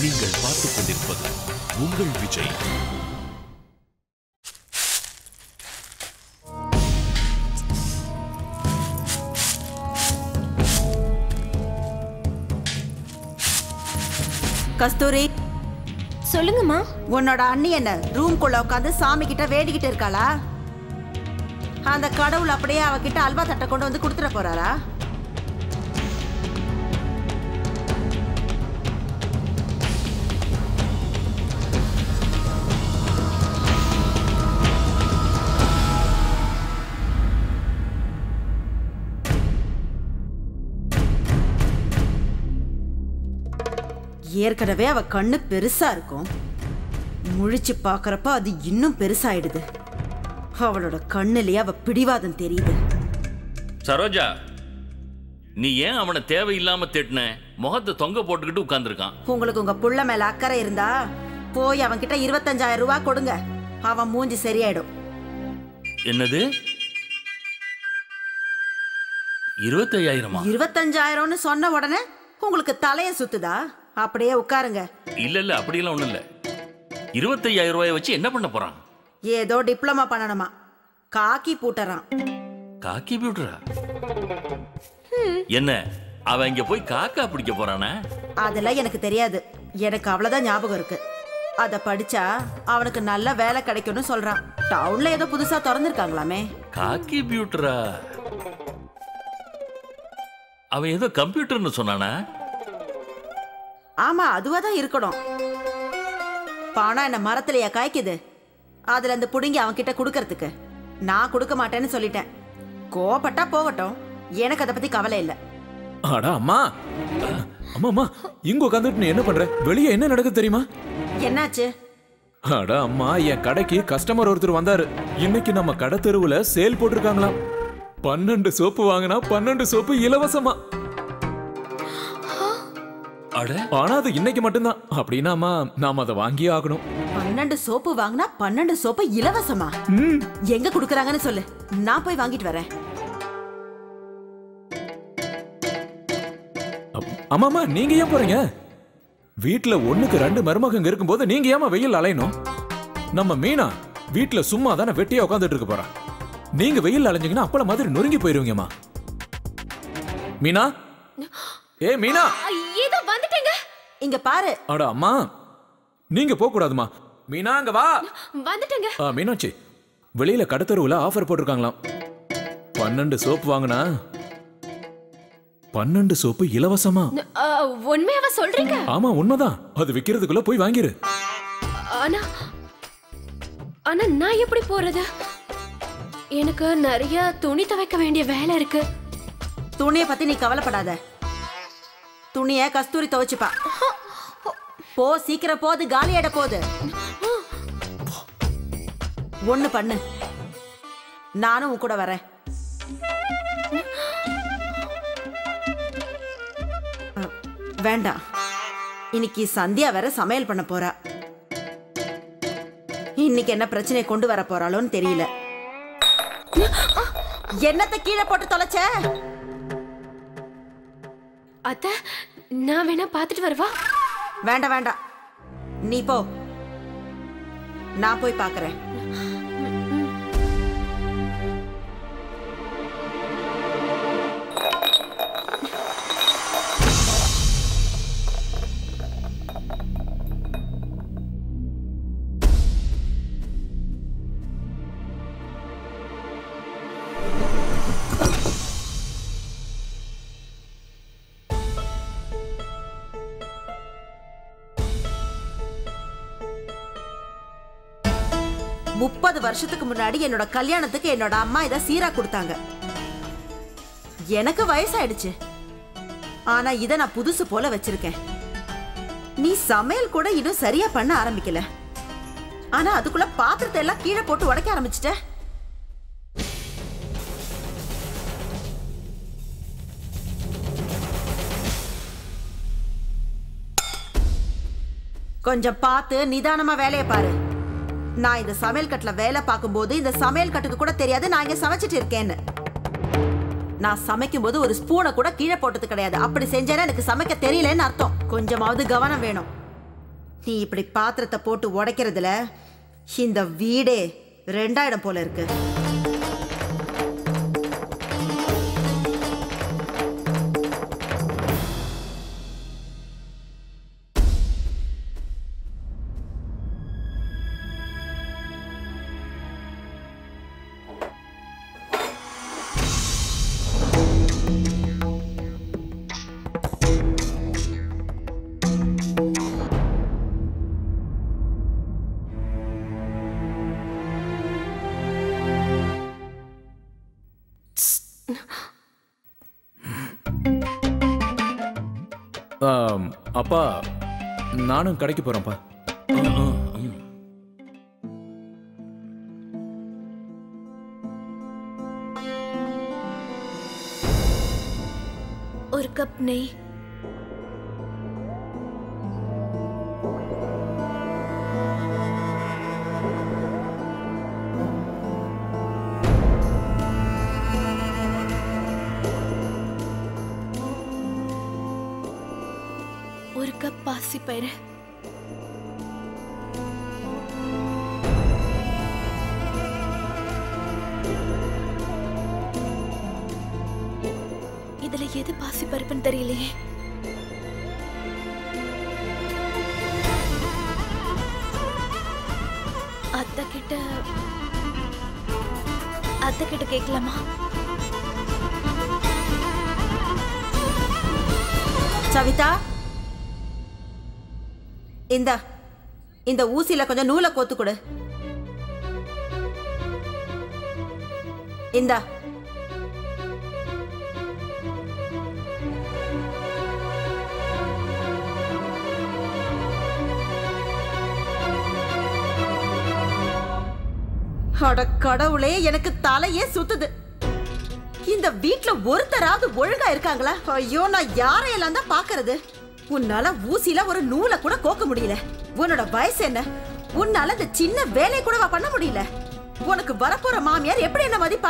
நீங்கள் பார்த்துக் கொண்டிருப்பது உங்கள் விஜய் கஸ்தூரி சொல்லுங்கம்மா உன்னோட அண்ணி என்ன ரூம்குள்ள உட்காந்து சாமி கிட்ட வேடிக்கிட்டு இருக்காளா அந்த கடவுள் அப்படியே அவகிட்ட அல்வா தட்டை கொண்டு வந்து கொடுத்துட போறாரா ஏற்கனவே அவ கண்ணு பெருசா இருக்கும் முழிச்சு பார்க்கறப்ப அது இன்னும் பெருசாயிடுது அவளோட கண்ணுலயே அவ பிடிவாதம் தெரியுது சரோஜா நீ ஏன் அவனை தேவையில்லாம திட்டின முகத்தை தொங்க போட்டுக்கிட்டு உட்கார்ந்திருக்கான் உங்களுக்கு உங்க புள்ள மேல அக்கறை இருந்தா போய் அவன்கிட்ட இருபத்தஞ்சாயிரம் ரூபாய் கொடுங்க அவன் மூஞ்சி சரியாயிடும் என்னது இருபத்தையாயிரமா இருபத்தஞ்சாயிரம்னு சொன்ன உடனே உங்களுக்கு தலைய சுத்துதா அப்படியே உட்காருங்க இல்ல இல்ல அப்படியெல்லாம் ஒண்ணும் இல்ல இருபத்தையாயிரம் ரூபாயை வச்சு என்ன பண்ண போறான் ஏதோ டிப்ளமா பண்ணணுமா காக்கி பூட்டறான் காக்கி பியூட்டரா என்ன அவன் இங்க போய் காக்கா பிடிக்க போறானா அதெல்லாம் எனக்கு தெரியாது எனக்கு அவ்வளவுதான் ஞாபகம் இருக்கு அத படிச்சா அவனுக்கு நல்ல வேலை கிடைக்கும்னு சொல்றான் டவுன்ல ஏதோ புதுசா திறந்திருக்காங்களாமே காக்கி பியூட்டரா அவன் ஏதோ கம்ப்யூட்டர்னு சொன்னானா ஆமா அதுவா தான் இருக்கணும் பணம் என்ன மரத்திலேயா காய்க்குது அதுல இருந்து புடுங்கி அவன் கிட்ட கொடுக்கறதுக்கு நான் கொடுக்க மாட்டேன்னு சொல்லிட்டேன் கோபப்பட்டா போகட்டும் எனக்கு அதை பத்தி கவலை இல்லை அடா அம்மா அம்மா அம்மா இங்க உட்காந்துட்டு நீ என்ன பண்ற வெளியே என்ன நடக்குது தெரியுமா என்னாச்சு அடா அம்மா என் கடைக்கு கஸ்டமர் ஒருத்தர் வந்தாரு இன்னைக்கு நம்ம கடை தெருவுல சேல் போட்டிருக்காங்களாம் பன்னெண்டு சோப்பு வாங்கினா பன்னெண்டு சோப்பு இலவசமா அட ஆனா அது இன்னைக்கு மட்டும்தான் அப்படின்னாமா நாம அதை வாங்கியே ஆகணும் பன்னெண்டு சோப்பு வாங்கினா பன்னெண்டு சோப்பு இலவசமா ம், எங்க குடுக்கறாங்கன்னு சொல்லு நான் போய் வாங்கிட்டு வரேன் அப்- ஆமாமா நீங்க ஏன் போறீங்க வீட்ல ஒண்ணுக்கு ரெண்டு மருமகங்க இருக்கும்போது நீங்க ஏமா வெயில் அலையணும் நம்ம மீனா வீட்ல சும்மா தானே வெட்டியா உட்காந்துட்டு இருக்க போறா நீங்க வெயில் அலைஞ்சீங்கன்னா அப்பள மாதிரி நொறுங்கி போயிருவீங்கம்மா மீனா ஏ மீனா ஏதோ வந்துட்டேங்க இங்க பாரு அட அம்மா நீங்க போக கூடாதுமா மீனா அங்க வா வந்துட்டேங்க ஆ, மீனாட்சி வெளியில கடத்தருவுல ஆஃபர் போட்டிருக்காங்களாம் பன்னெண்டு சோப்பு வாங்கினா பன்னெண்டு சோப்பு இலவசமா ஆ, உண்மையாவா சொல்றீங்க ஆமா உண்மைதான் அது விக்கிறதுக்குள்ள போய் வாங்கிரு ஆனா ஆனா நான் எப்படி போறது எனக்கு நிறைய துணி துவைக்க வேண்டிய வேலை இருக்கு துணிய பத்தி நீ கவலைப்படாத துணிய கஸ்தூரி துவைச்சுப்பா போ சீக்கிரம் போது காலியாட போகுது ஒண்ணு பண்ணு நானும் உன் கூட வரேன் அ, வேண்டாம் இன்னைக்கு சந்தியா வேற சமையல் பண்ண போறா இன்னைக்கு என்ன பிரச்சனையை கொண்டு வர போறாளோன்னு தெரியல என்னத்தை கீழே போட்டு தொலைச்ச அத்த நான் வேணா பாத்துட்டு வரவா வேண்டாம் வேண்டாம் நீ போ நான் போய் பார்க்கறேன் முப்பது வருஷத்துக்கு முன்னாடி என்னோட கல்யாணத்துக்கு என்னோட அம்மா இதை சீரா கொடுத்தாங்க எனக்கு வயசாயிடுச்சு ஆனா இதை நான் புதுசு போல வச்சிருக்கேன் நீ சமையல் கூட இன்னும் சரியா பண்ண ஆரம்பிக்கல ஆனா அதுக்குள்ள பாத்திரத்தை எல்லாம் கீழே போட்டு உடைக்க ஆரம்பிச்சிட்ட கொஞ்சம் பார்த்து நிதானமா வேலையை பாரு நான் இந்த சமையல் கட்டுல வேலை பார்க்கும்போது இந்த சமையல் கட்டுக்கு கூட தெரியாது நான் இங்க சமைச்சிட்டு இருக்கேன்னு நான் சமைக்கும் போது ஒரு ஸ்பூனை கூட கீழே போட்டது கிடையாது அப்படி செஞ்சேன்னா எனக்கு சமைக்க தெரியலன்னு அர்த்தம் கொஞ்சமாவது கவனம் வேணும் நீ இப்படி பாத்திரத்தை போட்டு உடைக்கிறதுல இந்த வீடே ரெண்டாயிரம் போல இருக்கு ஆம், அப்பா நானும் கடைக்கு போறேன்ப்பா ஒரு கப் நெய் ஒரு கப் பாசி பயிறு இதுல எது பாசி பருப்புன்னு தெரியலையே அத்தை கிட்ட அத்தை கிட்ட கேட்கலாமா சவிதா இந்த இந்த ஊசியில கொஞ்சம் நூலை கோத்து கொடு இந்தா அட கடவுளே எனக்கு தலையே சுத்துது இந்த வீட்ல ஒருத்தராவது ஒழுங்கா இருக்காங்களா ஐயோ நான் யாரையெல்லாம் தான் பாக்குறது உன்னால ஊசில ஒரு நூலை கூட கோக்க முடியல உன்னோட வயசு என்ன உன்னால இந்த சின்ன வேலையை கூடவா பண்ண முடியல உனக்கு வரப்போற மாமியார் எப்படி என்ன மதிப்பா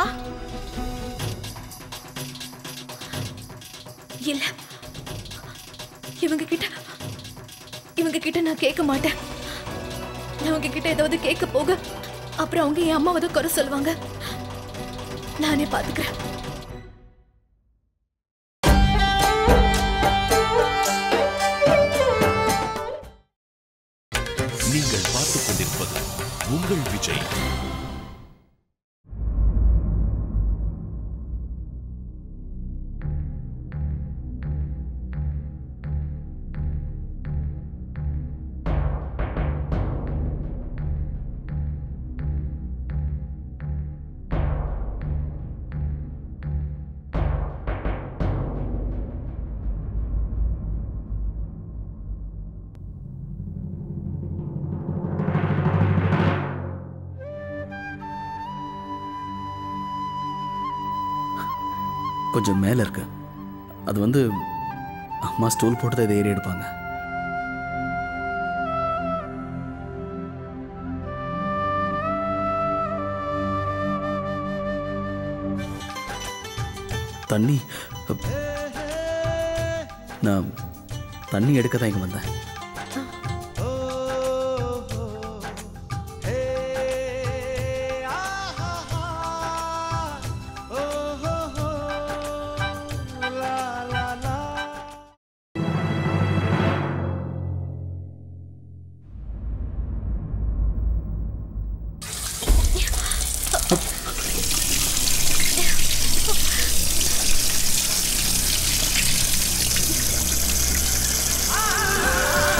இல்ல இவங்க கிட்ட இவங்க கிட்ட நான் கேட்க மாட்டேன் நான் அவங்க கிட்ட ஏதாவது கேட்க போக அப்புறம் அவங்க என் அம்மாவை தான் குறை சொல்லுவாங்க நானே பாத்துக்கிறேன் நீங்கள் பார்த்துக் கொண்டிருப்பது உங்கள் விஜய் கொஞ்சம் மேலே இருக்கு அது வந்து அம்மா ஸ்டூல் போட்டு தான் இதை ஏறி எடுப்பாங்க தண்ணி நான் தண்ணி எடுக்க தான் இங்கே வந்தேன் ஆ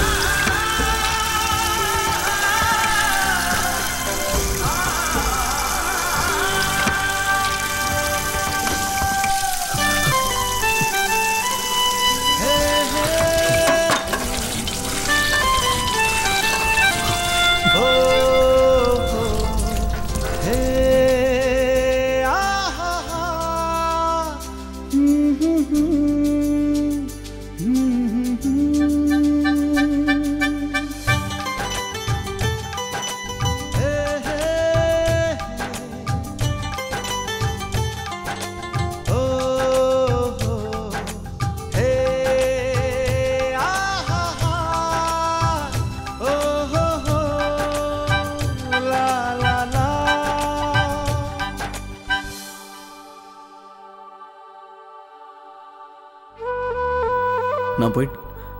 நான் போயிட்டு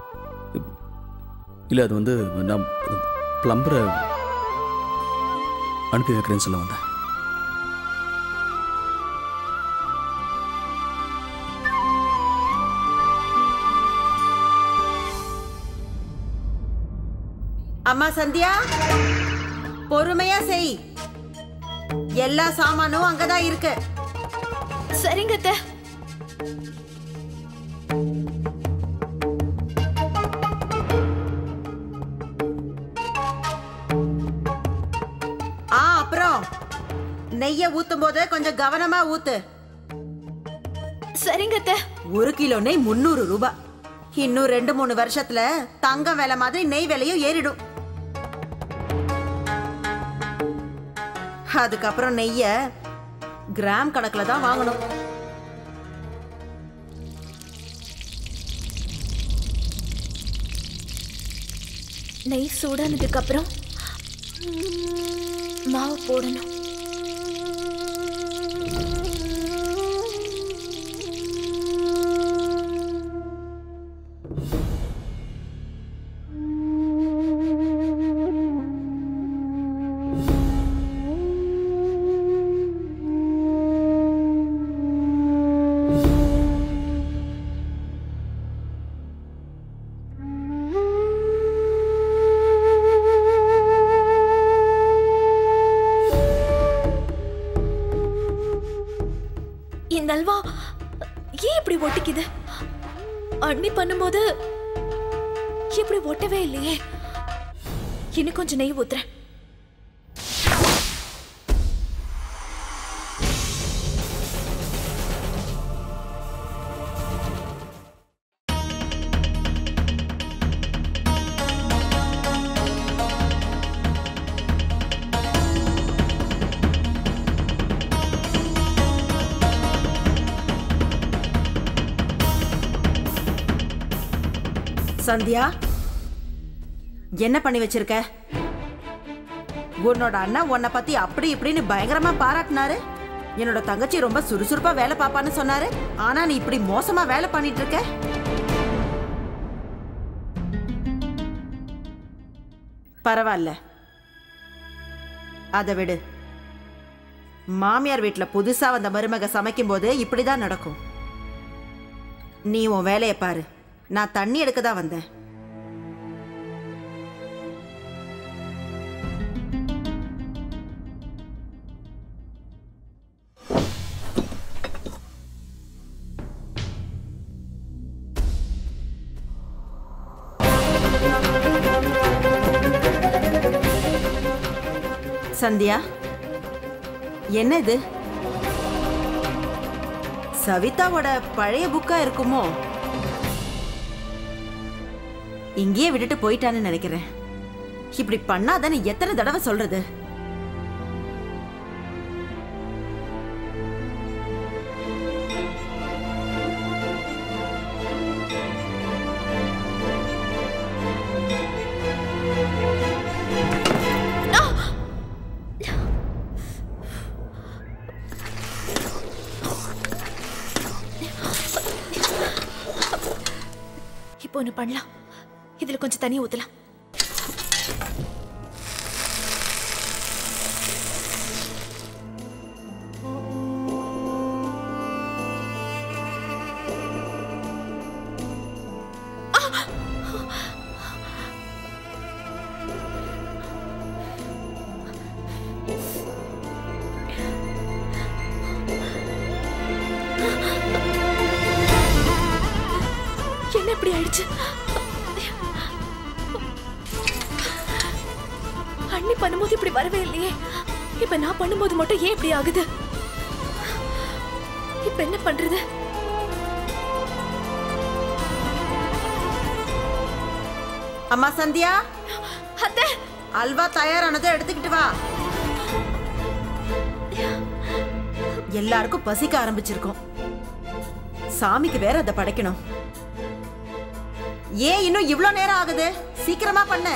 இல்லை அது வந்து நான் ப்ளம்பரை அனுப்பி வைக்கிறேன்னு சொல்ல வந்தேன் அம்மா சந்தியா பொறுமையா செய் எல்லா சாமானும் அங்கதான் இருக்கு சரிங்க அத்தை ஆ அப்புறம் நெய்ய ஊத்தும் போது கொஞ்சம் கவனமா ஊத்து சரிங்க அத்தை ஒரு கிலோ நெய் முந்நூறு ரூபாய் இன்னும் ரெண்டு மூணு வருஷத்துல தங்கம் விலை மாதிரி நெய் விலையும் ஏறிடும் அதுக்கப்புறம் நெய்ய கிராம் கணக்குல தான் வாங்கணும் நெய் சூடானதுக்கு அப்புறம் மாவு போடணும் இந்த அல்வா ஏன் இப்படி ஒட்டிக்குது அண்ணி பண்ணும்போது இப்படி ஒட்டவே இல்லையே இன்னும் கொஞ்சம் நெய் ஊத்துறேன் சந்தியா என்ன பண்ணி வச்சிருக்க உன்னோட அண்ணன் உன்னை பத்தி அப்படி இப்படின்னு பயங்கரமா பாராட்டினாரு என்னோட தங்கச்சி ரொம்ப சுறுசுறுப்பா வேலை பாப்பான்னு சொன்னாரு ஆனா நீ இப்படி மோசமா வேலை பண்ணிட்டு இருக்க பரவாயில்ல அதை விடு மாமியார் வீட்ல புதுசா வந்த மருமக சமைக்கும் போது இப்படிதான் நடக்கும் நீ உன் வேலையை பாரு நான் தண்ணி எடுக்க தான் வந்தேன் சந்தியா என்ன இது சவிதாவோட பழைய புக்கா இருக்குமோ இங்கேயே விட்டுட்டு போயிட்டான்னு நினைக்கிறேன் இப்படி பண்ணாதானே எத்தனை தடவை சொல்றது இப்போ ஒன்று பண்ணலாம் இதில் கொஞ்சம் தண்ணி ஊற்றலாம் என்ன இப்படி ஆயிடுச்சு அண்ணி பண்ணும்போது இப்படி வரவே இல்லையே இப்ப நான் பண்ணும்போது மட்டும் ஏன் இப்படி ஆகுது இப்ப என்ன பண்றது அம்மா சந்தியா அத்தை அல்வா தயாரானதை எடுத்துக்கிட்டு வா எல்லாருக்கும் பசிக்க ஆரம்பிச்சிருக்கோம் சாமிக்கு வேற அதை படைக்கணும் ஏன் இன்னும் இவ்ளோ நேரம் ஆகுது சீக்கிரமா பண்ணு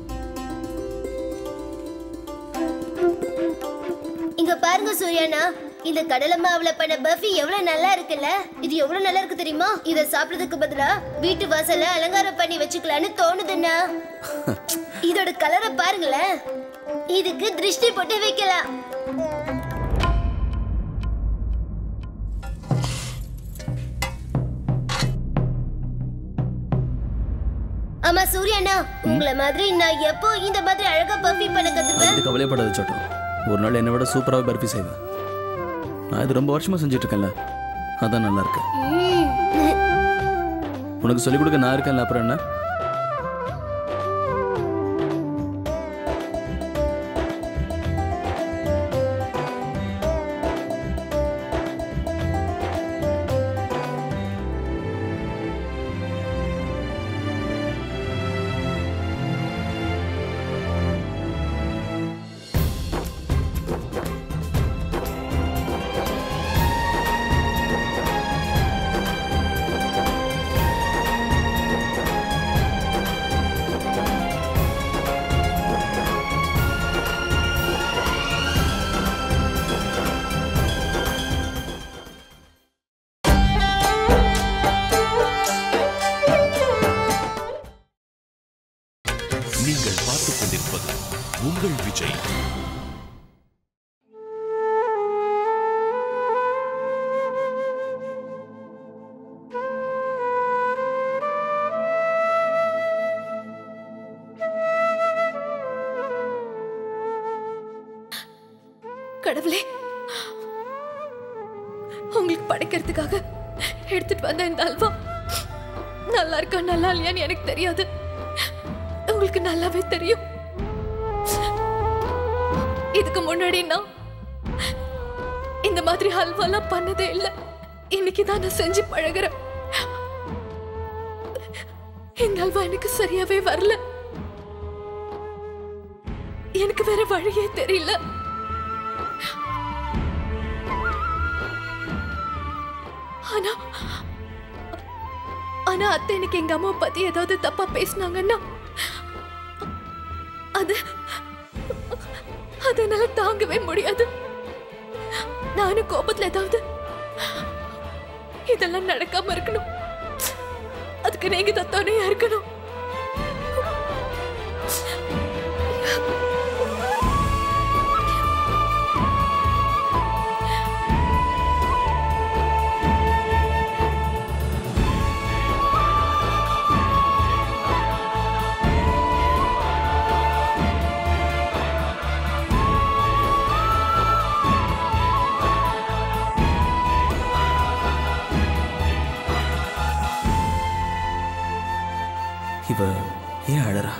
இங்க பாருங்க சூர்யாண்ணா இந்த கடலை மாவுல பண்ண பஃபி எவ்வளவு நல்லா இருக்குல்ல இது எவ்வளவு நல்லா இருக்கு தெரியுமா இத சாப்பிடுறதுக்கு பதிலா வீட்டு வாசல்ல அலங்காரம் பண்ணி வச்சுக்கலாம்னு தோணுதுண்ணா இதோட கலரை பாருங்களேன் இதுக்கு திருஷ்டி போட்டு வைக்கலாம் ஆமா சூர்யாண்ணா உங்களை மாதிரி நான் எப்போ இந்த மாதிரி அழகா பஃபி பண்ண கத்துப்பேன் அது கவலைப்படாத சோட்டம் ஒரு நாள் என்னை விட சூப்பராக பர்ஃபி செய்வேன் நான் இது ரொம்ப வருஷமாக செஞ்சுட்டு இருக்கேன்ல அதான் நல்லா இருக்கு உனக்கு சொல்லிக் கொடுக்க நான் இருக்கேன்ல அப்புறம் என்ன நீங்கள் பார்த்துக் கொண்டிருப்பது உங்கள் விஜய் கடவுளே உங்களுக்கு படைக்கிறதுக்காக எடுத்துட்டு வந்த இந்த அல்வா நல்லா இருக்கா நல்லா இல்லையான்னு எனக்கு தெரியாது உங்களுக்கு நல்லாவே தெரியும் இதுக்கு முன்னாடி நான் இந்த மாதிரி ஹல்வாலாம் பண்ணதே இல்லை இன்னைக்கு தான் நான் செஞ்சு பழகுறேன் இந்த அல்வா எனக்கு சரியாவே வரல எனக்கு வேற வழியே தெரியல ஆனா ஆனா அத்தை எனக்கு எங்க அம்மா பத்தி ஏதாவது தப்பா பேசினாங்கன்னா அது அது என்னால தாங்கவே முடியாது நானும் கோபத்துல ஏதாவது இதெல்லாம் நடக்காம இருக்கணும் அதுக்கு நீங்க தான் துணையா இருக்கணும் இவ ஏன் அழறா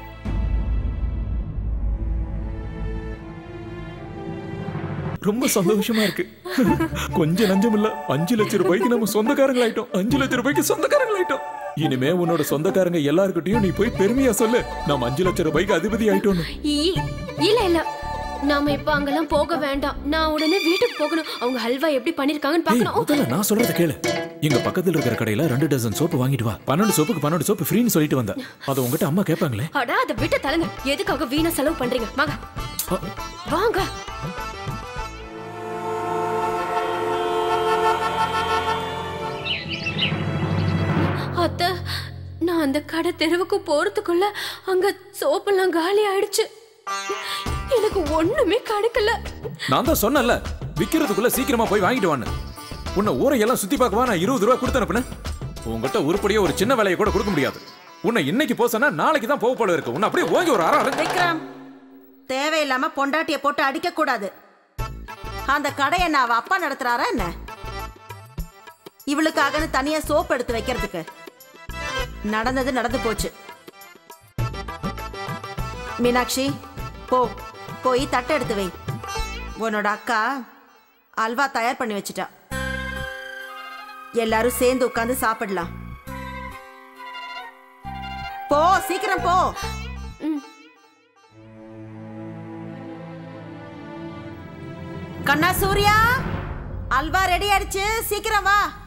ரொம்ப சந்தோஷமா இருக்கு கொஞ்சம் நஞ்சம் இல்ல அஞ்சு லட்சம் ரூபாய்க்கு நம்ம சொந்தக்காரங்களாயிட்டோம் அஞ்சு லட்சம் ரூபாய்க்கு சொந்தக்காரங்களாயிட்டோம் இனிமே உன்னோட சொந்தக்காரங்க எல்லார்கிட்டயும் நீ போய் பெருமையா சொல்லு நம்ம அஞ்சு லட்சம் ரூபாய்க்கு அதிபதி ஆயிட்டோம்னு இ- இல்ல இல்ல நாம இப்ப அங்கெல்லாம் போக வேண்டாம் நான் உடனே வீட்டுக்கு போகணும் அவங்க ஹல்வா எப்படி பண்ணிருக்காங்கன்னு ஏய், பார்க்கணும் முதல்ல நான் சொல்றத கேளு எங்க பக்கத்துல இருக்கிற கடையில ரெண்டு டசன் சோப்பு வாங்கிட்டு வா பன்னெண்டு சோப்புக்கு பன்னெண்டு சோப்பு ஃப்ரீன்னு சொல்லிட்டு வந்த அதை உங்ககிட்ட அம்மா கேட்பாங்களே அடா அதை விட்டு தலங்க எதுக்காக வீணா செலவு பண்றீங்க வாங்க அ, வாங்க அத்தை நான் அந்த கடை தெருவுக்கு போறதுக்குள்ள அங்க சோப்பெல்லாம் காலி ஆயிடுச்சு எனக்கு ஒண்ணுமே கிடைக்கல நான் தான் சொன்னேன்ல விக்கிறதுக்குள்ள சீக்கிரமா போய் வாங்கிட்டு வான்னு உன்னை ஊரையெல்லாம் சுத்தி பார்க்கவா நான் இருபது ரூபா கொடுத்து அனுப்புனேன் உங்ககிட்ட உருப்படியா ஒரு சின்ன வேலையை கூட கொடுக்க முடியாது உன்னை இன்னைக்கு போக சொன்னா நாளைக்கு தான் போக போல இருக்கு உன்னை அப்படியே ஓங்கி ஒரு அரை அரை விக்ரம் தேவையில்லாம பொண்டாட்டிய போட்டு அடிக்க கூடாது அந்த கடையை நான் அவ அப்பா நடத்துறாரா என்ன இவளுக்காகன்னு தனியா சோப் எடுத்து வைக்கிறதுக்கு நடந்தது நடந்து போச்சு மீனாட்சி போ போய் தட்டை எடுத்து வை உன்னோட அக்கா அல்வா தயார் பண்ணி வச்சுட்டா எல்லாரும் சேர்ந்து உட்காந்து சாப்பிடலாம் போ சீக்கிரம் போ கண்ணா சூர்யா அல்வா ரெடி ஆயிடுச்சு சீக்கிரம் வா